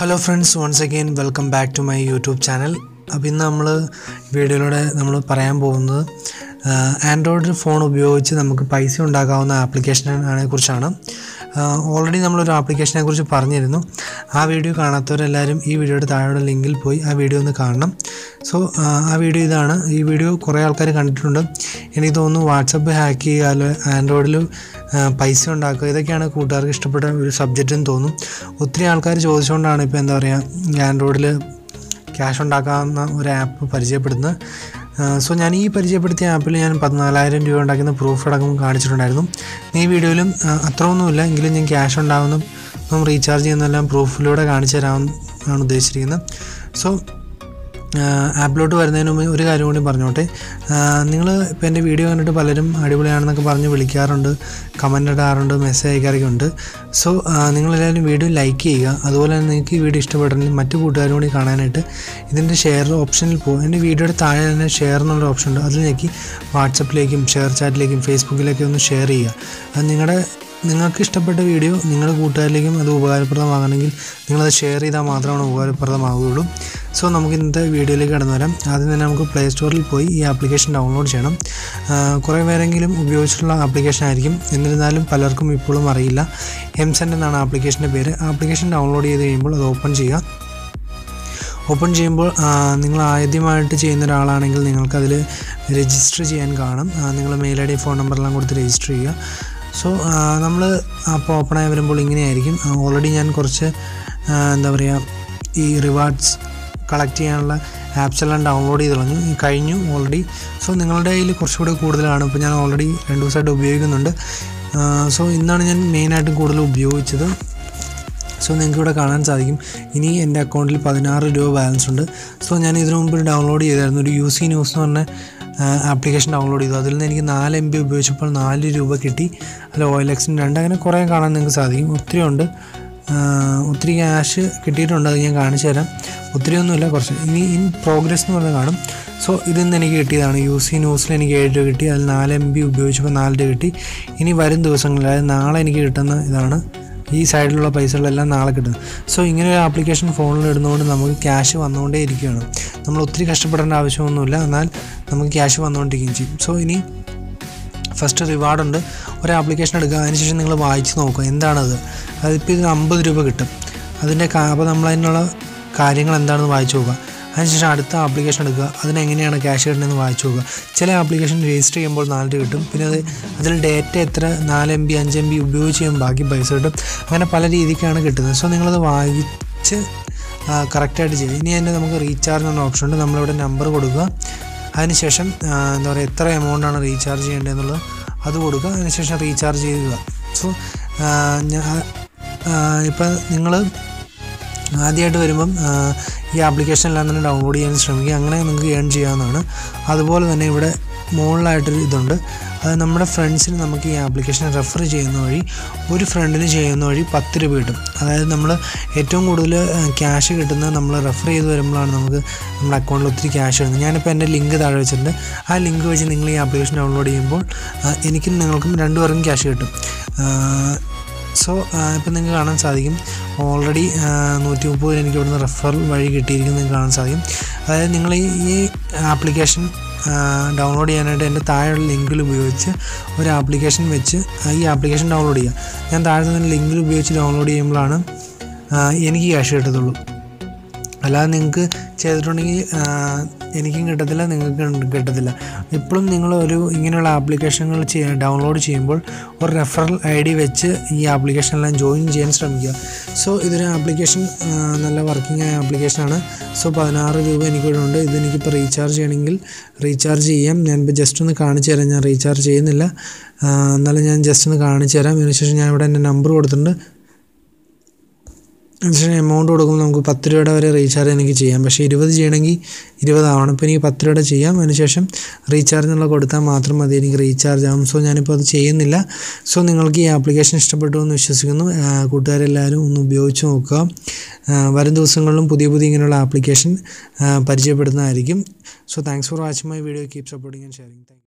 hello friends once again welcome back to my YouTube channel അപ്പോൾ ഇന്ന് നമ്മൾ വീഡിയോയിലൂടെ നമ്മൾ പറയാൻ പോകുന്നത് ആൻഡ്രോയിഡ് ഫോൺ ഉപയോഗിച്ച് നമുക്ക് പൈസ ഉണ്ടാക്കാവുന്ന ആപ്ലിക്കേഷനെ കുറിച്ചാണ് ഓൾറെഡി നമ്മളൊരു ആപ്ലിക്കേഷനെ കുറിച്ച് പറഞ്ഞിരുന്നു ആ വീഡിയോ കാണാത്തവരെല്ലാവരും ഈ വീഡിയോയുടെ താഴെയുള്ള ലിങ്കിൽ പോയി ആ വീഡിയോ ഒന്ന് കാണണം സോ ആ വീഡിയോ ഇതാണ് ഈ വീഡിയോ കുറേ ആൾക്കാർ കണ്ടിട്ടുണ്ട് എനിക്ക് തോന്നുന്നു വാട്സപ്പ് ഹാക്ക് ചെയ്യുക അല്ലെ ആൻഡ്രോയിഡിൽ പൈസ ഉണ്ടാക്കുക ഇതൊക്കെയാണ് കൂട്ടുകാർക്ക് ഇഷ്ടപ്പെട്ട ഒരു സബ്ജക്റ്റ് എന്ന് തോന്നും ഒത്തിരി ആൾക്കാർ ചോദിച്ചുകൊണ്ടാണ് ഇപ്പോൾ എന്താ പറയുക ആൻഡ്രോയിഡിൽ ക്യാഷ് ഉണ്ടാക്കാവുന്ന ഒരു ആപ്പ് പരിചയപ്പെടുന്നത് സോ ഞാൻ ഈ പരിചയപ്പെടുത്തിയ ആപ്പിൽ ഞാൻ പതിനാലായിരം രൂപ ഉണ്ടാക്കുന്ന പ്രൂഫ് അടക്കം കാണിച്ചിട്ടുണ്ടായിരുന്നു ഈ വീഡിയോയിലും അത്രയൊന്നുമില്ല എങ്കിലും ഞാൻ ക്യാഷ് ഉണ്ടാകുന്നതും റീചാർജ് ചെയ്യുന്നതെല്ലാം പ്രൂഫിലൂടെ കാണിച്ചു തരാമെന്നാണ് ഉദ്ദേശിച്ചിരിക്കുന്നത് സോ ആപ്പിലോട്ട് വരുന്നതിന് മുമ്പ് ഒരു കാര്യം കൂടി പറഞ്ഞോട്ടെ നിങ്ങൾ ഇപ്പോൾ എൻ്റെ വീഡിയോ കണ്ടിട്ട് പലരും അടിപൊളിയാണെന്നൊക്കെ പറഞ്ഞ് വിളിക്കാറുണ്ട് കമൻ്റ് ഇടാറുണ്ട് മെസ്സേജ് അയക്കാറൊക്കെ ഉണ്ട് സോ നിങ്ങളെല്ലാവരും വീഡിയോ ലൈക്ക് ചെയ്യുക അതുപോലെ തന്നെ നിങ്ങൾക്ക് ഈ വീഡിയോ ഇഷ്ടപ്പെട്ടെങ്കിൽ മറ്റു കൂട്ടുകാരും കൂടി കാണാനായിട്ട് ഇതിൻ്റെ ഷെയർ ഓപ്ഷനിൽ പോകും എൻ്റെ വീഡിയോയുടെ താഴെ തന്നെ ഷെയർ എന്നുള്ളൊരു ഓപ്ഷൻ ഉണ്ട് അതിൽ ഞെക്കി വാട്സപ്പിലേക്കും ഷെയർ ചാറ്റിലേക്കും ഫേസ്ബുക്കിലേക്കും ഒന്ന് ഷെയർ ചെയ്യുക അത് നിങ്ങളുടെ നിങ്ങൾക്ക് ഇഷ്ടപ്പെട്ട വീഡിയോ നിങ്ങളുടെ കൂട്ടുകാരിലേക്കും അത് ഉപകാരപ്രദമാകണമെങ്കിൽ നിങ്ങളത് ഷെയർ ചെയ്താൽ മാത്രമാണ് ഉപകാരപ്രദമാവുകയുള്ളൂ സോ നമുക്ക് ഇന്നത്തെ വീഡിയോയിലേക്ക് കടന്നു വരാം ആദ്യം തന്നെ നമുക്ക് പ്ലേ സ്റ്റോറിൽ പോയി ഈ ആപ്ലിക്കേഷൻ ഡൗൺലോഡ് ചെയ്യണം കുറേ പേരെങ്കിലും ഉപയോഗിച്ചിട്ടുള്ള ആപ്ലിക്കേഷൻ ആയിരിക്കും എന്നിരുന്നാലും പലർക്കും ഇപ്പോഴും അറിയില്ല എംസെൻ്റ് എന്നാണ് ആപ്ലിക്കേഷൻ്റെ പേര് ആപ്ലിക്കേഷൻ ഡൗൺലോഡ് ചെയ്ത് കഴിയുമ്പോൾ അത് ഓപ്പൺ ചെയ്യുക ഓപ്പൺ ചെയ്യുമ്പോൾ നിങ്ങൾ ആദ്യമായിട്ട് ചെയ്യുന്ന ഒരാളാണെങ്കിൽ നിങ്ങൾക്കതിൽ രജിസ്റ്റർ ചെയ്യാൻ കാണും നിങ്ങൾ മെയിൽ ഐ ഡി ഫോൺ നമ്പറെല്ലാം കൊടുത്ത് രജിസ്റ്റർ ചെയ്യുക സോ നമ്മൾ അപ്പോൾ ഓപ്പണായി വരുമ്പോൾ ഇങ്ങനെയായിരിക്കും ഓൾറെഡി ഞാൻ കുറച്ച് എന്താ പറയുക ഈ റിവാർഡ്സ് കളക്ട് ചെയ്യാനുള്ള ആപ്സ് എല്ലാം ഡൗൺലോഡ് ചെയ്ത് കളഞ്ഞു കഴിഞ്ഞു ഓൾറെഡി സോ നിങ്ങളുടെ കയ്യിൽ കുറച്ചുകൂടി കൂടുതലാണ് ഇപ്പോൾ ഞാൻ ഓൾറെഡി രണ്ട് ദിവസമായിട്ട് ഉപയോഗിക്കുന്നുണ്ട് സോ ഇന്നാണ് ഞാൻ മെയിനായിട്ട് കൂടുതൽ ഉപയോഗിച്ചത് സോ നിങ്ങൾക്ക് ഇവിടെ കാണാൻ സാധിക്കും ഇനി എൻ്റെ അക്കൗണ്ടിൽ പതിനാറ് രൂപ ബാലൻസ് ഉണ്ട് സോ ഞാൻ ഇതിനു മുമ്പ് ഡൗൺലോഡ് ചെയ്തായിരുന്നു ഒരു യു സി ന്യൂസ് എന്ന് പറഞ്ഞ ആപ്ലിക്കേഷൻ ഡൗൺലോഡ് ചെയ്തു അതിൽ നിന്ന് എനിക്ക് നാല് എം ബി ഉപയോഗിച്ചപ്പോൾ നാല് രൂപ കിട്ടി അല്ല ഓയിൽ എക്സിന് രണ്ട് അങ്ങനെ കുറേ കാണാൻ നിങ്ങൾക്ക് സാധിക്കും ഒത്തിരി ഉണ്ട് ഒത്തിരി ക്യാഷ് കിട്ടിയിട്ടുണ്ട് അത് ഞാൻ കാണിച്ചു തരാം ഒത്തിരി ഒന്നുമില്ല കുറച്ച് ഇനി ഇൻ പ്രോഗ്രസ് എന്ന് പറഞ്ഞാൽ കാണും സോ ഇതിൽ നിന്ന് എനിക്ക് കിട്ടിയതാണ് യു സി ന്യൂസിൽ എനിക്ക് ഏഴ് രൂപ കിട്ടി അതിൽ നാല് എം ബി ഉപയോഗിച്ചപ്പോൾ നാല് രൂപ കിട്ടി ഇനി വരും ദിവസങ്ങളിൽ അതായത് നാളെ എനിക്ക് കിട്ടുന്ന ഇതാണ് ഈ സൈഡിലുള്ള പൈസകളെല്ലാം നാളെ കിട്ടും സോ ഇങ്ങനെ ഒരു ആപ്ലിക്കേഷൻ ഫോണിൽ ഇടുന്നതുകൊണ്ട് നമുക്ക് ക്യാഷ് വന്നുകൊണ്ടേ ഇരിക്കുകയാണ് നമ്മൾ ഒത്തിരി കഷ്ടപ്പെടേണ്ട ആവശ്യമൊന്നുമില്ല എന്നാൽ നമുക്ക് ക്യാഷ് വന്നുകൊണ്ടിരിക്കുകയും ചെയ്യും സോ ഇനി ഫസ്റ്റ് റിവാർഡുണ്ട് ഒരു ആപ്ലിക്കേഷൻ എടുക്കുക അതിനുശേഷം നിങ്ങൾ വായിച്ച് നോക്കുക എന്താണത് അതിപ്പോൾ ഇതിന് അമ്പത് രൂപ കിട്ടും അതിൻ്റെ അപ്പോൾ നമ്മൾ അതിനുള്ള കാര്യങ്ങൾ എന്താണെന്ന് വായിച്ച് നോക്കുക അതിനുശേഷം അടുത്ത ആപ്ലിക്കേഷൻ എടുക്കുക അതിനെങ്ങനെയാണ് ക്യാഷ് കിട്ടുന്നതെന്ന് വായിച്ചു നോക്കുക ചില ആപ്ലിക്കേഷൻ രജിസ്റ്റർ ചെയ്യുമ്പോൾ നാല് രൂപ കിട്ടും പിന്നെ അത് അതിൽ ഡേറ്റ എത്ര നാല് എം ബി അഞ്ച് എം ബി ഉപയോഗിച്ച് ചെയ്യുമ്പോൾ ബാക്കി പൈസ കിട്ടും അങ്ങനെ പല രീതിക്കാണ് കിട്ടുന്നത് സോ നിങ്ങളത് വായിച്ച് കറക്റ്റായിട്ട് ചെയ്യുക ഇനി തന്നെ നമുക്ക് റീചാർജ് എന്ന ഓപ്ഷൻ ഉണ്ട് നമ്മളിവിടെ നമ്പർ കൊടുക്കുക അതിനുശേഷം എന്താ പറയുക എത്ര എമൗണ്ടാണ് റീചാർജ് ചെയ്യേണ്ടതെന്നുള്ളത് അത് കൊടുക്കുക അതിനുശേഷം റീചാർജ് ചെയ്യുക സോ ഇപ്പം നിങ്ങൾ ആദ്യമായിട്ട് വരുമ്പം ഈ ആപ്ലിക്കേഷനെല്ലാം തന്നെ ഡൗൺലോഡ് ചെയ്യാൻ ശ്രമിക്കുക അങ്ങനെ നിങ്ങൾക്ക് ഏൺ ചെയ്യാവുന്നതാണ് അതുപോലെ തന്നെ ഇവിടെ മുകളിലായിട്ടൊരു ഇതുണ്ട് അത് നമ്മുടെ ഫ്രണ്ട്സിന് നമുക്ക് ഈ ആപ്ലിക്കേഷൻ റെഫർ ചെയ്യുന്ന വഴി ഒരു ഫ്രണ്ടിന് ചെയ്യുന്ന വഴി പത്ത് രൂപ കിട്ടും അതായത് നമ്മൾ ഏറ്റവും കൂടുതൽ ക്യാഷ് കിട്ടുന്നത് നമ്മൾ റെഫർ ചെയ്ത് വരുമ്പോഴാണ് നമുക്ക് നമ്മുടെ അക്കൗണ്ടിൽ ഒത്തിരി ക്യാഷ് കിട്ടുന്നത് ഞാനിപ്പോൾ എൻ്റെ ലിങ്ക് താഴെ വെച്ചിട്ടുണ്ട് ആ ലിങ്ക് വെച്ച് നിങ്ങൾ ഈ ആപ്ലിക്കേഷൻ ഡൗൺലോഡ് ചെയ്യുമ്പോൾ എനിക്കും നിങ്ങൾക്കും രണ്ടുപേർക്കും ക്യാഷ് കിട്ടും സോ ഇപ്പം നിങ്ങൾക്ക് കാണാൻ സാധിക്കും ഓൾറെഡി നൂറ്റി മുപ്പത് എനിക്ക് ഇവിടുന്ന് റെഫർ വഴി കിട്ടിയിരിക്കുന്നത് നിങ്ങൾക്ക് കാണാൻ സാധിക്കും അതായത് നിങ്ങൾ ഈ ആപ്ലിക്കേഷൻ ഡൗൺലോഡ് ചെയ്യാനായിട്ട് എൻ്റെ താഴെയുള്ള ലിങ്കിൽ ഉപയോഗിച്ച് ഒരു ആപ്ലിക്കേഷൻ വെച്ച് ഈ ആപ്ലിക്കേഷൻ ഡൗൺലോഡ് ചെയ്യുക ഞാൻ താഴെ തന്നെ ലിങ്കിൽ ഉപയോഗിച്ച് ഡൗൺലോഡ് ചെയ്യുമ്പോഴാണ് എനിക്ക് ക്യാഷ് കിട്ടത്തുള്ളൂ അല്ലാതെ നിങ്ങൾക്ക് ചെയ്തിട്ടുണ്ടെങ്കിൽ എനിക്കും കിട്ടത്തില്ല നിങ്ങൾക്ക് കിട്ടത്തില്ല ഇപ്പോഴും നിങ്ങൾ ഒരു ഇങ്ങനെയുള്ള ആപ്ലിക്കേഷനുകൾ ചെയ്യാൻ ഡൗൺലോഡ് ചെയ്യുമ്പോൾ ഒരു റെഫറൽ ഐ ഡി വെച്ച് ഈ ആപ്ലിക്കേഷനെല്ലാം ജോയിൻ ചെയ്യാൻ ശ്രമിക്കുക സോ ഇതൊരു ആപ്ലിക്കേഷൻ നല്ല വർക്കിംഗ് ആയ ആപ്ലിക്കേഷനാണ് സോ പതിനാറ് രൂപ എനിക്കിവിടെ ഉണ്ട് ഇത് എനിക്കിപ്പോൾ റീചാർജ് ചെയ്യണമെങ്കിൽ റീചാർജ് ചെയ്യാം ഞാനിപ്പോൾ ജസ്റ്റ് ഒന്ന് കാണിച്ചു തരാം ഞാൻ റീചാർജ് ചെയ്യുന്നില്ല എന്നാലും ഞാൻ ജസ്റ്റ് ഒന്ന് കാണിച്ചു തരാം അതിനുശേഷം ഞാൻ ഇവിടെ എൻ്റെ നമ്പർ കൊടുത്തിട്ടുണ്ട് അതിനുശേഷം എമൗണ്ട് കൊടുക്കുമ്പോൾ നമുക്ക് പത്ത് രൂപയുടെ വരെ റീചാർജ് എനിക്ക് ചെയ്യാം പക്ഷേ ഇരുപത് ചെയ്യണമെങ്കിൽ ഇരുപതാവണം ഇപ്പോൾ എനിക്ക് പത്ത് രൂപയുടെ ചെയ്യാം അതിനുശേഷം റീചാർജ് എന്നുള്ള കൊടുത്താൽ മാത്രം മതി എനിക്ക് റീചാർജ് ആവും സോ ഞാനിപ്പോൾ അത് ചെയ്യുന്നില്ല സോ നിങ്ങൾക്ക് ഈ ആപ്ലിക്കേഷൻ ഇഷ്ടപ്പെട്ടു എന്ന് വിശ്വസിക്കുന്നു കൂട്ടുകാരെല്ലാവരും ഒന്ന് ഉപയോഗിച്ച് നോക്കുക വരും ദിവസങ്ങളിലും പുതിയ പുതിയ ഇങ്ങനെയുള്ള ആപ്ലിക്കേഷൻ പരിചയപ്പെടുന്നതായിരിക്കും so thanks for watching my video keep supporting and sharing thank